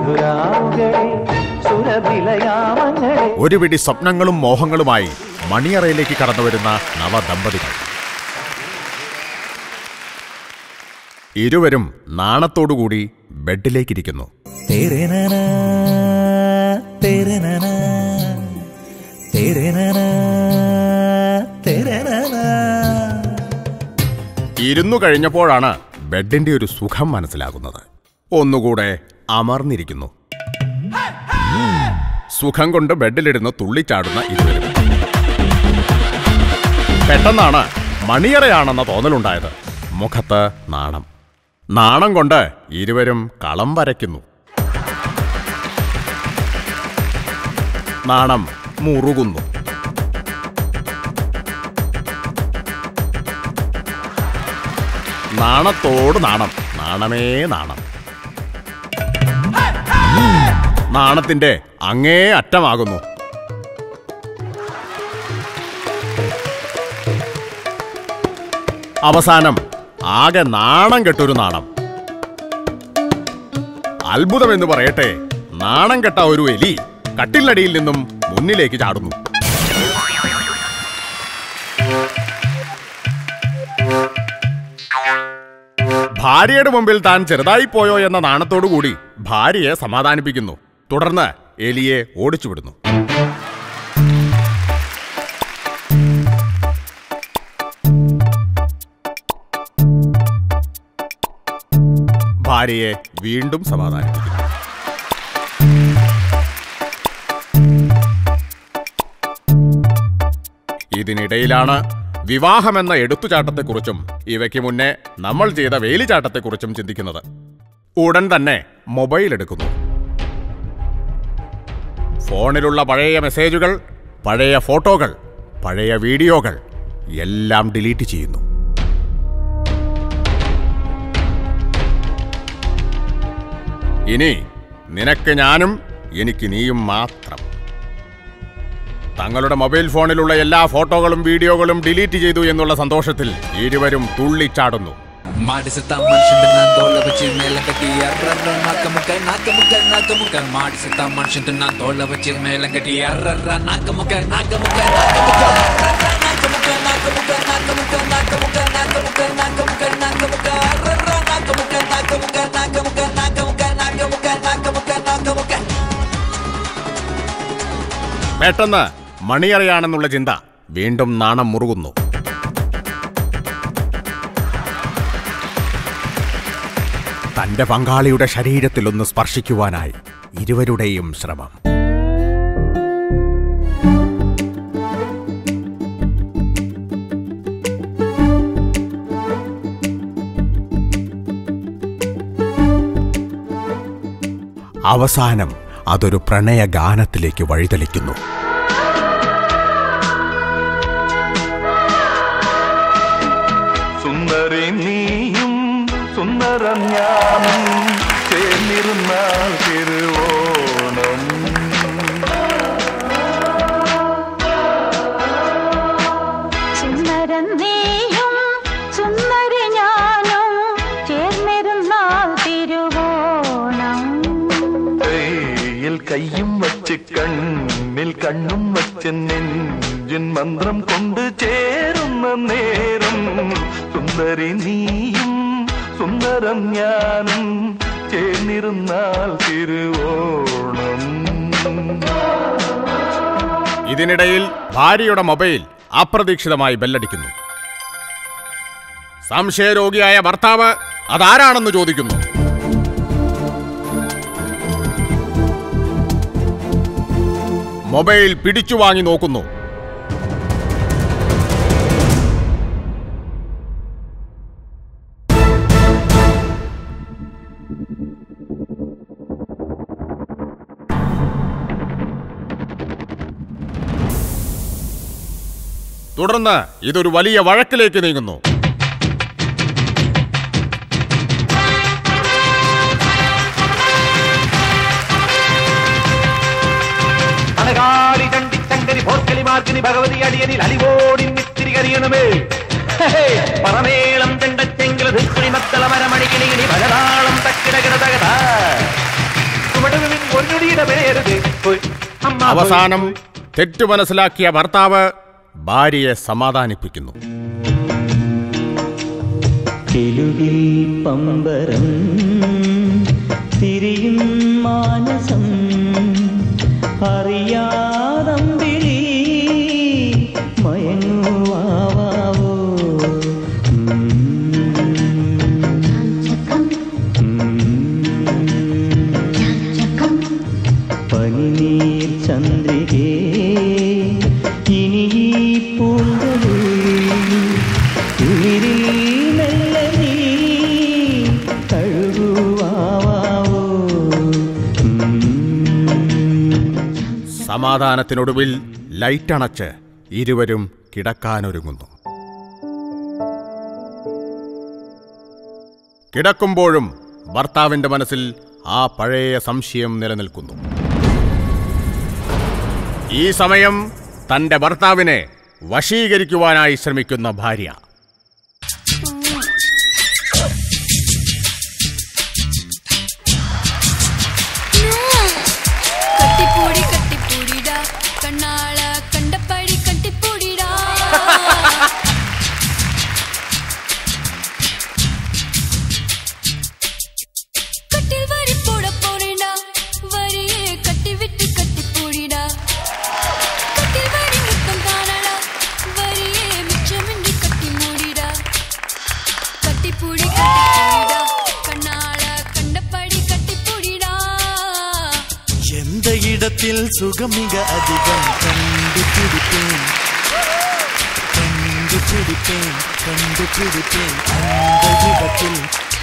മധുരാവുകളെ സുരഭിലയാമങ്ങളെ ഒരു പിടി സ്വപ്നങ്ങളും മോഹങ്ങളുമായി മണിയറയിലേക്ക് കടന്നുവരുന്ന നവദമ്പതികൾ ഇരുവരും നാണത്തോടുകൂടി ബെഡിലേക്കിരിക്കുന്നു तेरे नैना तेरे नैना तेरे नैना तेरे नैना ഇരുന്നു കഴിഞ്ഞപ്പോഴാണ് ബെഡിന്റെ ഒരു സുഖം മനസ്സിലാകുന്നത് ഒന്നുകൂടെ അമർന്നിരിക്കുന്നു സുഖം കൊണ്ട് ബെഡിലിരുന്ന് തുള്ളിച്ചാടുന്ന ഇരുവരും പെട്ടെന്നാണ് മണിയറയാണെന്ന തോന്നലുണ്ടായത് മുഖത്ത് നാണം നാണം കൊണ്ട് ഇരുവരും കളം വരയ്ക്കുന്നു നാണം മുറുകുന്നു നാണത്തോട് നാണം നാണമേ നാണം നാണത്തിന്റെ അങ്ങേ അറ്റമാകുന്നു അവസാനം ആകെ നാണം കെട്ടൊരു നാണം അത്ഭുതമെന്ന് പറയട്ടെ നാണം കെട്ട ഒരു എലി കട്ടിലടിയിൽ നിന്നും മുന്നിലേക്ക് ചാടുന്നു ഭാര്യയുടെ മുമ്പിൽ താൻ ചെറുതായി പോയോ എന്ന നാണത്തോടുകൂടി ഭാര്യയെ സമാധാനിപ്പിക്കുന്നു തുടർന്ന് എലിയെ ഓടിച്ചുവിടുന്നു ഭാര്യയെ വീണ്ടും സമാധാനിപ്പിക്കുന്നു ഇതിനിടയിലാണ് വിവാഹമെന്ന എടുത്തുചാട്ടത്തെക്കുറിച്ചും ഇവയ്ക്ക് മുന്നേ നമ്മൾ ചെയ്ത വേലിചാട്ടത്തെക്കുറിച്ചും ചിന്തിക്കുന്നത് ഉടൻ തന്നെ മൊബൈൽ എടുക്കുന്നു ഫോണിലുള്ള പഴയ മെസ്സേജുകൾ പഴയ ഫോട്ടോകൾ പഴയ വീഡിയോകൾ എല്ലാം ഡിലീറ്റ് ചെയ്യുന്നു ഇനി നിനക്ക് ഞാനും എനിക്ക് നീയും മാത്രം തങ്ങളുടെ മൊബൈൽ ഫോണിലുള്ള എല്ലാ ഫോട്ടോകളും വീഡിയോകളും ഡിലീറ്റ് ചെയ്തു എന്നുള്ള സന്തോഷത്തിൽ ഇരുവരും തുള്ളിച്ചാടുന്നു ಮಾಡಿಸುತ್ತಾ ಮನುಷ್ಯಂದ ನಾನ್ ತೋಳ ಬಚ್ಚಿ ಮೇಲೆ ಕಟ್ಟಿ ಅರ್ರರ್ರ ನಾಕ ಮುಖ ನಾಕ ಮುಖ ನಾಕ ಮುಖ ಮಾಡಿಸುತ್ತಾ ಮನುಷ್ಯಂದ ನಾನ್ ತೋಳ ಬಚ್ಚಿ ಮೇಲೆ ಕಟ್ಟಿ ಅರ್ರರ್ರ ನಾಕ ಮುಖ ನಾಕ ಮುಖ ನಾಕ ಮುಖ ನಾಕ ಮುಖ ನಾಕ ಮುಖ ನಾಕ ಮುಖ ನಾಕ ಮುಖ ನಾಕ ಮುಖ ನಾಕ ಮುಖ ನಾಕ ಮುಖ ಅರ್ರರ್ರ ನಾಕ ಮುಖ ನಾಕ ಮುಖ ನಾಕ ಮುಖ ನಾಕ ಮುಖ ನಾಕ ಮುಖ ನಾಕ ಮುಖ ನಾಕ ಮುಖ പെട്ടെന്ന് മണിയറയാണെന്നുള്ള ചിന്ത വീണ്ടും നാണം മുറുകുന്നു തന്റെ പങ്കാളിയുടെ ശരീരത്തിലൊന്ന് സ്പർശിക്കുവാനായി ഇരുവരുടെയും ശ്രമം അവസാനം അതൊരു പ്രണയഗാനത്തിലേക്ക് വഴിതെളിക്കുന്നു സുന്ദരി നീയും സുന്ദരം ഞാനും ചേർന്നിരുന്നാൽ തിരുവോണം സുന്ദരൻ നീയും സുന്ദരി ഞാനും ചേർന്നിരുന്നാൽ തിരുവോണം കയ്യിൽ കയ്യും വച്ച് കണ്ണിൽ കണ്ണും വച്ച് നെഞ്ചിൻ മന്ത്രം കൊണ്ട് ചേരുന്ന നേരം സുന്ദരി നീയും സുന്ദരം ഞാനും ചേർന്നിരുന്നാൽ തിരുവോണം ഇതിനിടയിൽ ഭാര്യയുടെ മൊബൈൽ അപ്രതീക്ഷിതമായി ബെല്ലടിക്കുന്നു സംശയരോഗിയായ ഭർത്താവ് അതാരാണെന്ന് ചോദിക്കുന്നു മൊബൈൽ പിടിച്ചു വാങ്ങി നോക്കുന്നു തുടർന്ന് ഇതൊരു വലിയ വഴക്കിലേക്ക് നീങ്ങുന്നു അനകാളി ചണ്ടി ചങ്കരി ഭോർക്കലി മാർക്കിനി ഭഗവതി അടിയനിൽ അലിവോടി നിത്തിരി കരിയണമേ പറമേളം ചെണ്ടച്ചെങ്കില ധിക്കുണി മത്തള മരമണി കിണികിണി ഭഗതാളം തക്കിടകിട തകത ചുവട് കൊടിയുടെ പേരുത് ഹോയ് അമ്മ ഹോയ്. അവസാനം തെറ്റു മനസ്സിലാക്കിയ ഭർത്താവ് ഭാര്യയെ സമാധാനിപ്പിക്കുന്നു കിലുകിൽ പമ്പരം തിരിയും മാനസം അറിയാതമ്പിളി മയങ്ങുവാവോ പനിനീർ ചന്ദ്രികേ ഇനി ഈ പൂന്തലിൽ ഉയിരിൽ മെല്ലെ നീ കഴുകുവാവോ സമാധാനത്തിനൊടുവിൽ ലൈറ്റണച്ച് ഇരുവരും കിടക്കാനൊരുങ്ങുന്നു കിടക്കുമ്പോഴും ഭർത്താവിന്റെ മനസ്സിൽ ആ പഴയ സംശയം നിലനിൽക്കുന്നു ഈ സമയം തന്റെ ഭർത്താവിനെ വശീകരിക്കുവാനായി ശ്രമിക്കുന്ന ഭാര്യ കട്ടിപ്പൂടി കട്ടിപ്പൂടിടാ കണ്ണാള കണ്ടപ്പടി കട്ടിപ്പൂടിടാ കട്ടിൽ വരി പോട പോറിടാ വരിയെ കട്ടി വിട്ട് കട്ടിപ്പൂടിടാ കട്ടിൽ വരി മുത്തം കാണടാ വരിയെ മിച്ചമിണ്ടി കട്ടി മൂടിടാ കട്ടിപ്പൂടി കട്ടിപ്പൂടിടാ കണ്ണാള കണ്ടപ്പടി കട്ടിപ്പൂടിടാ எந்த இடத்தில் சுகம் மிக அதிகம் கண்டுபிடிப்பேன் கண்டுபிடிப்பேன் கண்டுபிடிப்பேன் அந்த இடத்தில்